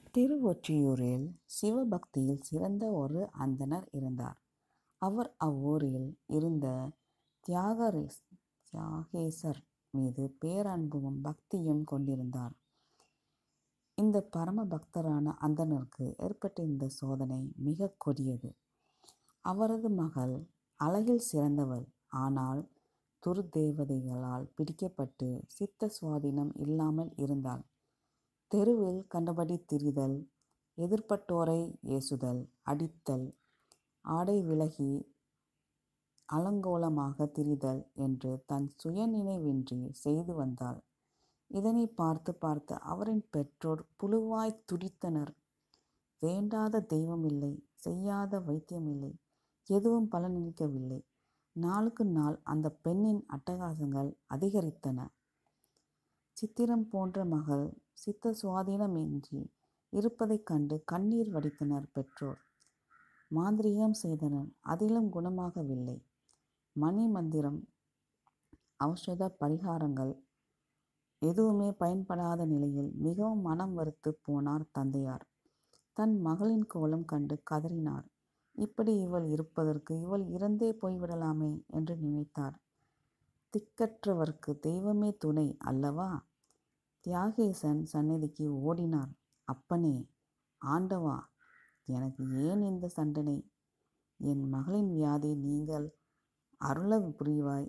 திருவொற்றியூரில் சிவபக்தியில் சிறந்த ஒரு அந்தணர் இருந்தார். அவர் அவ்வூரில் இருந்த தியாகரேஸ் தியாகேசர் மீது பேரன்பும் பக்தியும் கொண்டிருந்தார். இந்தப் பரம பக்தரான அந்தணருக்கு ஏற்பட்டிருந்த சோதனை மிகக் கொடியது. அவரது மகள் அழகில் சிறந்தவள். ஆனால் துர்த்தேவதைகளால் பிடிக்கப்பட்டு சித்த சுவாதீனம் இல்லாமல் இருந்தாள். தெருவில் கண்டபடி திரிதல், எதிர்ப்பட்டோரை ஏசுதல், அடித்தல், ஆடை விலகி அலங்கோலமாகத் திரிதல் என்று தன் சுயநினைவின்றி செய்து வந்தாள். இதனைப் பார்த்து பார்த்து அவரின் பெற்றோர் புழுவாய்த் துடித்தனர். வேண்டாத தெய்வமில்லை. செய்யாத வைத்தியமில்லை. எதுவும் பலனளிக்கவில்லை. நாளுக்கு நாள் அந்தப் பெண்ணின் அட்டகாசங்கள் அதிகரித்தன. சித்திரம் போன்ற மகள் சித்த சுவாதீனமின்றி இருப்பதைக் கண்டு கண்ணீர் வடித்தனர் பெற்றோர். மாந்திரீகம் செய்தனர். அதிலும் குணமாகவில்லை. மணி மந்திரம், ஔஷத பரிகாரங்கள் எதுவுமே பயன்படாத நிலையில் மிகவும் மனம் வெறுத்துப் போனார் தந்தையார். தன் மகளின் கோலம் கண்டு கதறினார். இப்படி இவள் இருப்பதற்கு இவள் இறந்தே போய்விடலாமே என்று நினைத்தார். திக்கற்றவர்க்கு தெய்வமே துணை அல்லவா? தியாகேசன் சந்நிதிக்கு ஓடினார். அப்பனே! ஆண்டவா! எனக்கு ஏன் இந்தத் தண்டனை? என் மகளின் வியாதி நீங்க அருளப் புரிவாய்.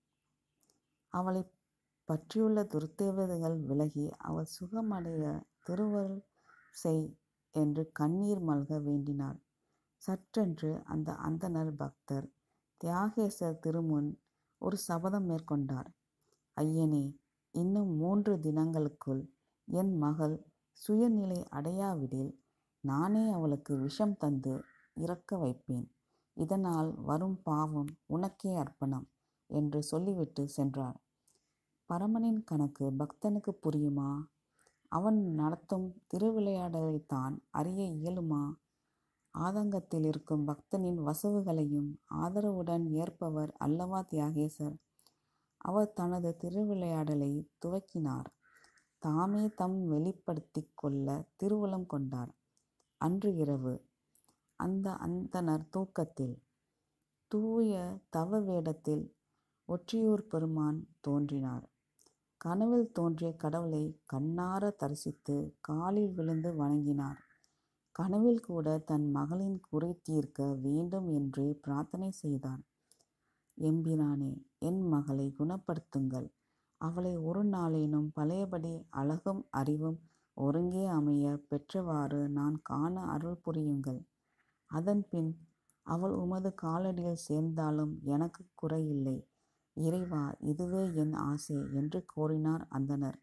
அவளைப் பற்றியுள்ள துர்த்தேவதைகள் விலகி அவள் சுகமடைய திருவருள் செய் என்று கண்ணீர் மல்க வேண்டினார். சட்டென்று அந்த அந்தணர் பக்தர் தியாகேசர் திருமுன் ஒரு சபதம் மேற்கொண்டார். ஐயனே! இன்னும் மூன்று தினங்களுக்குள் என் மகள் சுயநிலை அடையாவிடில் நானே அவளுக்கு விஷம் தந்து இறக்க வைப்பேன். இதனால் வரும் பாவம் உனக்கே அர்ப்பணம் என்று சொல்லிவிட்டுச் சென்றார். பரமனின் கணக்கு பக்தனுக்குப் புரியுமா? அவன் நடத்தும் திருவிளையாடலைத்தான் அறிய இயலுமா? ஆதங்கத்திலிருக்கும் பக்தனின் வசவுகளையும் ஆதரவுடன் ஏற்பவர் அல்லவா தியாகேசர். அவர் தனது திருவிளையாடலைத் துவக்கினார். தாமே தம் வெளிப்படுத்திக் கொள்ளத் திருவுளம் கொண்டார். அன்று இரவு அந்த அந்தணர் தூக்கத்தில், தூய தவ வேடத்தில் ஒற்றியூர்ப் பெருமான் தோன்றினார். கனவில் தோன்றிய கடவுளைக் கண்ணாரத் தரிசித்துக் காலில் விழுந்து வணங்கினார். கனவில் கூட தன் மகளின் குறை தீர்க்க வேண்டும் என்றே பிரார்த்தனை செய்தார். எம்பிரானே! என் மகளைக் குணப்படுத்துங்கள். அவளை ஒரு நாளேனும் பழையபடி அழகும் அறிவும் ஒருங்கே அமையப் பெற்றவாறு நான் காண அருள் புரியுங்கள். அதன்பின் அவள் உமது காலடியில் சேர்ந்தாலும் எனக்குக் குறையில்லை. இறைவா இதுவே என் ஆசை என்று கோரினார் அந்தணர்.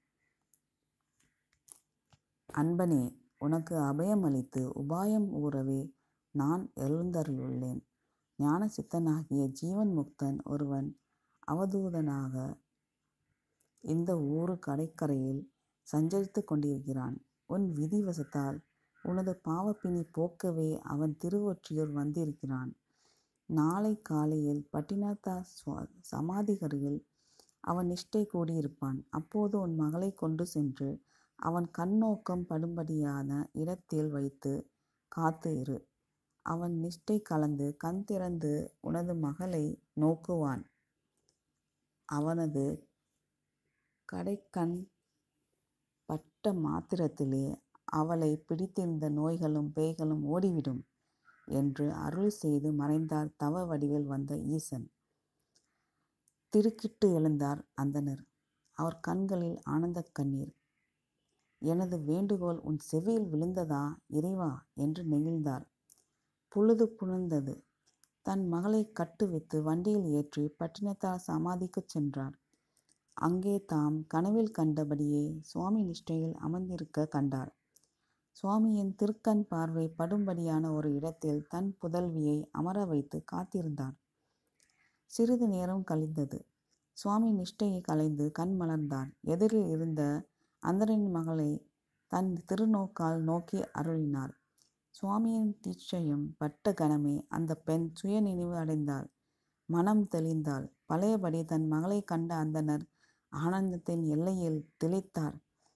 அன்பனே! உனக்கு அபயம் அளித்து உபாயம் கூறவே நான் எழுந்தருளியுள்ளேன். ஞானசித்தனாகிய ஜீவன் முக்தன் ஒருவன் அவதூதனாக இந்த ஊரு கடற்கரையில் சஞ்சரித்துக் கொண்டிருக்கிறான். உன் விதி வசத்தால் உனது பாவப்பிணி போக்கவே அவன் திருவொற்றியூர் வந்திருக்கிறான். நாளை காலையில் பட்டினத்தார் சமாதிக்கருகில் அவன் நிஷ்டை கூடியிருப்பான். அப்போது உன் மகளைக் கொண்டு சென்று அவன் கண்ணோக்கம் படும்படியான இடத்தில் வைத்துக் காத்து இரு. அவன் நிஷ்டை கலைந்து கண் திறந்து உனது மகளை நோக்குவான். அவனது கடைக்கண் பட்ட மாத்திரத்திலே அவளைப் பிடித்திருந்த நோய்களும் பேய்களும் ஓடிவிடும் என்று அருள் செய்து மறைந்தார் தவ வடிவில் வந்த ஈசன். திடுக்கிட்டு எழுந்தார் அந்தணர். அவர் கண்களில் ஆனந்தக் கண்ணீர். எனது வேண்டுகோள் உன் செவியில் விழுந்ததா இறைவா என்று நெகிழ்ந்தார். பொழுது புலர்ந்தது. தன் மகளைக் கட்டுவித்து வண்டியில் ஏற்றிப் பட்டினத்தார் சமாதிக்குச் சென்றார். அங்கே தாம் கனவில் கண்டபடியே சுவாமி நிஷ்டையில் அமர்ந்திருக்கக் கண்டார். சுவாமியின் திருக்கண் பார்வை படும்படியான ஒரு இடத்தில் தன் புதல்வியை அமர வைத்துக் காத்திருந்தார். சிறிது நேரம் கழிந்தது. சுவாமி நிஷ்டையைக் கலைந்து கண் மலர்ந்தார். எதிரில் இருந்த அந்தணரின் மகளைத் தன் திருநோக்கால் நோக்கி அருளினார். சுவாமியின் தீட்சையும் பட்ட கணமே அந்தப் பெண் சுயநினைவு அடைந்தாள். மனம் தெளிந்தாள். பழையபடி தன் மகளைக் கண்ட அந்தணர் ஆனந்தத்தின் எல்லையில் திளைத்தார்.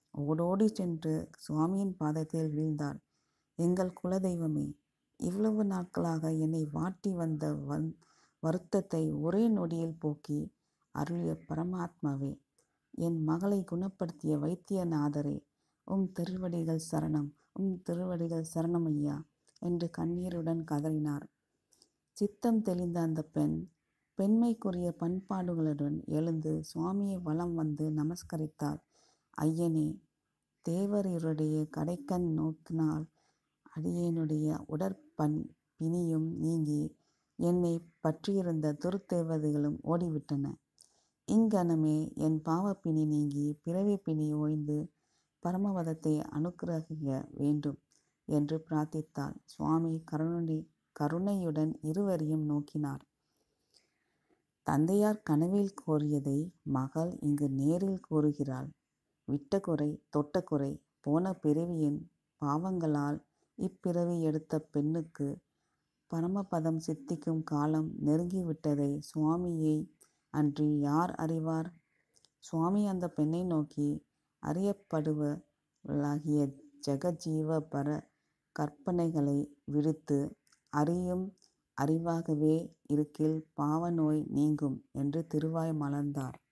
ஓடோடி சென்று சுவாமியின் பாதத்தில் வீழ்ந்தார் எங்கள் குலதெய்வமே இவ்வளவு நாட்களாக என்னை வாட்டி வந்த வந் வருத்தத்தை ஒரே நொடியில் போக்கி அருளிய பரமாத்மாவே என் மகளை குணப்படுத்திய வைத்தியநாதரே உம் திருவடிகள் சரணம் உம் திருவடிகள் சரணம் ஐயா என்று கண்ணீருடன் கதறினார் சித்தம் தெளிந்த அந்த பெண் பெண்மைக்குரிய பண்பாடுகளுடன் எழுந்து சுவாமியை வலம் வந்து நமஸ்கரித்தார் ஐயனே தேவருடைய கடைக்கண் நோக்கினால் அடியேனுடைய உடற்பன் பிணியும் நீங்கி என்னை பற்றியிருந்த துருத்தேவதைகளும் ஓடிவிட்டன இங்கனமே என் பாவப்பிணி நீங்கி பிறவி பிணி ஓய்ந்து பரமவதத்தை அனுக்கிரகிக்க வேண்டும் என்று பிரார்த்தித்தாள் சுவாமி கருணை கருணையுடன் இருவரையும் நோக்கினார் தந்தையார் கனவில் கோரியதை மகள் இங்கு நேரில் கூறுகிறாள் விட்ட குறை தொட்ட குறை போன பிறவியின் பாவங்களால் இப்பிறவி எடுத்த பெண்ணுக்கு பரமபதம் சித்திக்கும் காலம் நெருங்கிவிட்டதை சுவாமியை அன்றி யார் அறிவார் சுவாமி அந்த பெண்ணை நோக்கி அறியப்படுவளாகிய ஜெகஜீவ பர கற்பனைகளை விடுத்து அறியும் அறிவாகவே இருக்கில் பாவ நோய் நீங்கும் என்று திருவாய் மலர்ந்தார்